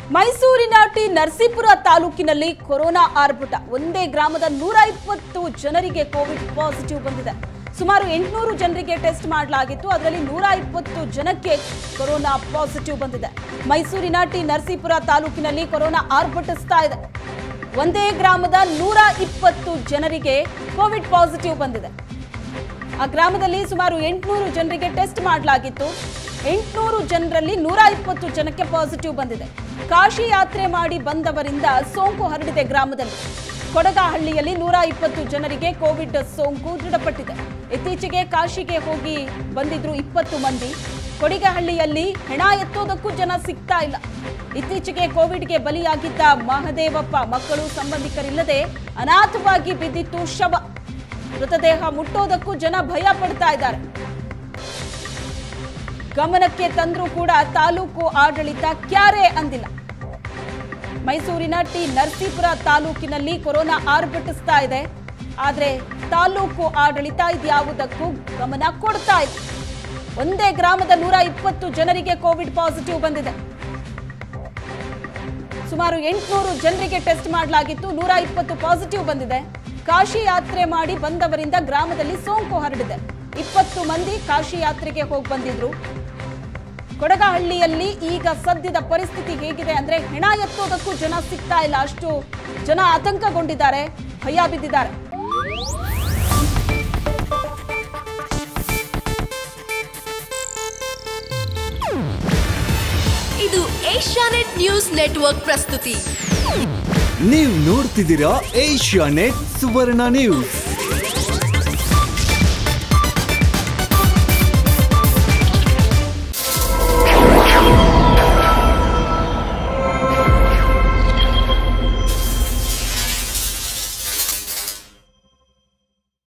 ಮೈಸೂರಿನ ಟಿ ನರಸೀಪುರ ತಾಲೂಕಿನಲ್ಲಿ ಕೊರೋನಾ ಆರ್ಭಟ ಒಂದೇ ಗ್ರಾಮದ ನೂರ ಇಪ್ಪತ್ತು ಜನರಿಗೆ ಕೋವಿಡ್ ಪಾಸಿಟಿವ್ ಬಂದಿದೆ ಸುಮಾರು ಎಂಟುನೂರು ಜನರಿಗೆ ಟೆಸ್ಟ್ ಮಾಡಲಾಗಿತ್ತು ಅದರಲ್ಲಿ ನೂರ ಇಪ್ಪತ್ತು ಜನಕ್ಕೆ ಕೊರೋನಾ ಪಾಸಿಟಿವ್ ಬಂದಿದೆ ಮೈಸೂರಿನ ಟಿ ನರಸೀಪುರ ತಾಲೂಕಿನಲ್ಲಿ ಕೊರೋನಾ ಆರ್ಭಟಿಸ್ತಾ ಇದೆ ಒಂದೇ ಗ್ರಾಮದ ನೂರ ಇಪ್ಪತ್ತು ಜನರಿಗೆ ಕೋವಿಡ್ ಪಾಸಿಟಿವ್ ಬಂದಿದೆ ಆ ಗ್ರಾಮದಲ್ಲಿ ಸುಮಾರು ಎಂಟುನೂರು ಜನರಿಗೆ ಟೆಸ್ಟ್ ಮಾಡಲಾಗಿತ್ತು ಎಂಟುನೂರು ಜನರಲ್ಲಿ ನೂರ ಇಪ್ಪತ್ತು ಜನಕ್ಕೆ ಪಾಸಿಟಿವ್ ಬಂದಿದೆ ಕಾಶಿ ಯಾತ್ರೆ ಮಾಡಿ ಬಂದವರಿಂದ ಸೋಂಕು ಹರಡಿದೆ ಗ್ರಾಮದಲ್ಲಿ ಕೊಡಗಹಳ್ಳಿಯಲ್ಲಿ ನೂರ ಇಪ್ಪತ್ತು ಜನರಿಗೆ ಕೋವಿಡ್ ಸೋಂಕು ದೃಢಪಟ್ಟಿದೆ ಇತ್ತೀಚೆಗೆ ಕಾಶಿಗೆ ಹೋಗಿ ಬಂದಿದ್ರು ಇಪ್ಪತ್ತು ಮಂದಿ ಕೊಡಿಗಹಳ್ಳಿಯಲ್ಲಿ ಹೆಣ ಎತ್ತೋದಕ್ಕೂ ಜನ ಸಿಗ್ತಾ ಇಲ್ಲ ಇತ್ತೀಚೆಗೆ ಕೋವಿಡ್ಗೆ ಬಲಿಯಾಗಿದ್ದ ಮಹದೇವಪ್ಪ ಮಕ್ಕಳು ಸಂಬಂಧಿಕರಿಲ್ಲದೆ ಅನಾಥವಾಗಿ ಬಿದ್ದಿತ್ತು ಶವ ಮೃತದೇಹ ಮುಟ್ಟೋದಕ್ಕೂ ಜನ ಭಯ ಪಡ್ತಾ ಇದ್ದಾರೆ ಗಮನಕ್ಕೆ ತಂದ್ರೂ ಕೂಡ ತಾಲೂಕು ಆಡಳಿತ ಕ್ಯಾರೆ ಅಂದಿಲ್ಲ ಮೈಸೂರಿನ ಟಿ ನರಸೀಪುರ ತಾಲೂಕಿನಲ್ಲಿ ಕೊರೋನಾ ಆರ್ಭಟಿಸ್ತಾ ಇದೆ ಆದ್ರೆ ತಾಲೂಕು ಆಡಳಿತ ಇದ್ಯಾವುದಕ್ಕೂ ಗಮನ ಕೊಡ್ತಾ ಇಲ್ಲ ಒಂದೇ ಗ್ರಾಮದ ನೂರ ಇಪ್ಪತ್ತು ಜನರಿಗೆ ಕೋವಿಡ್ ಪಾಸಿಟಿವ್ ಬಂದಿದೆ ಸುಮಾರು ಎಂಟುನೂರು ಜನರಿಗೆ ಟೆಸ್ಟ್ ಮಾಡಲಾಗಿತ್ತು ನೂರ ಇಪ್ಪತ್ತು ಪಾಸಿಟಿವ್ ಬಂದಿದೆ ಕಾಶಿ ಯಾತ್ರೆ ಮಾಡಿ ಬಂದವರಿಂದ ಗ್ರಾಮದಲ್ಲಿ ಸೋಂಕು ಹರಡಿದೆ ಇಪ್ಪತ್ತು ಮಂದಿ ಕಾಶಿ ಯಾತ್ರೆಗೆ ಹೋಗಿ ಬಂದಿದ್ರು ಕೊಡಗಹಳ್ಳಿಯಲ್ಲಿ ಈಗ ಸದ್ಯದ ಪರಿಸ್ಥಿತಿ ಹೇಗಿದೆ ಅಂದ್ರೆ ಹೆಣ ಎತ್ತೋದಕ್ಕೂ ಜನ ಸಿಗ್ತಾ ಇಲ್ಲ ಅಷ್ಟು ಜನ ಆತಂಕಗೊಂಡಿದ್ದಾರೆ ಭಯ ಬಿದ್ದಿದ್ದಾರೆ ಇದು ಏಷ್ಯಾನೆಟ್ ನ್ಯೂಸ್ ನೆಟ್ವರ್ಕ್ ಪ್ರಸ್ತುತಿ ನೀವು ನೋಡ್ತಿದ್ದೀರಾ ಏಷ್ಯಾ ನೆಟ್ ಸುವರ್ಣ ನ್ಯೂಸ್